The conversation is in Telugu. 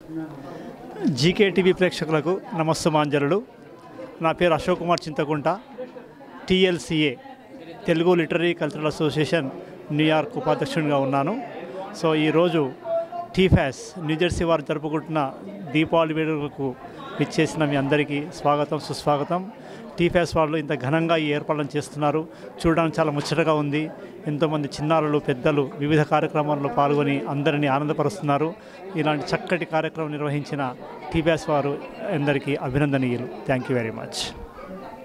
జీకే టీవీ ప్రేక్షకులకు నమస్సుమాంజలుడు నా పేరు Ashok Kumar Chintakunta TLCA Telugu literary cultural association New York ఉపాధ్యక్షునిగా ఉన్నాను సో ఈరోజు టీఫాస్ న్యూజెర్సీ వారు జరుపుకుంటున్న దీపావళి వేడుకలకు ఇచ్చేసిన మీ అందరికీ స్వాగతం సుస్వాగతం టీఫాస్ వాళ్ళు ఇంత ఘనంగా ఈ ఏర్పాట్లను చేస్తున్నారు చూడడానికి చాలా ముచ్చటగా ఉంది ఎంతోమంది చిన్నారులు పెద్దలు వివిధ కార్యక్రమాల్లో పాల్గొని అందరినీ ఆనందపరుస్తున్నారు ఇలాంటి చక్కటి కార్యక్రమం నిర్వహించిన టీఫాస్ వారు అందరికీ అభినందనీయులు థ్యాంక్ యూ వెరీ మచ్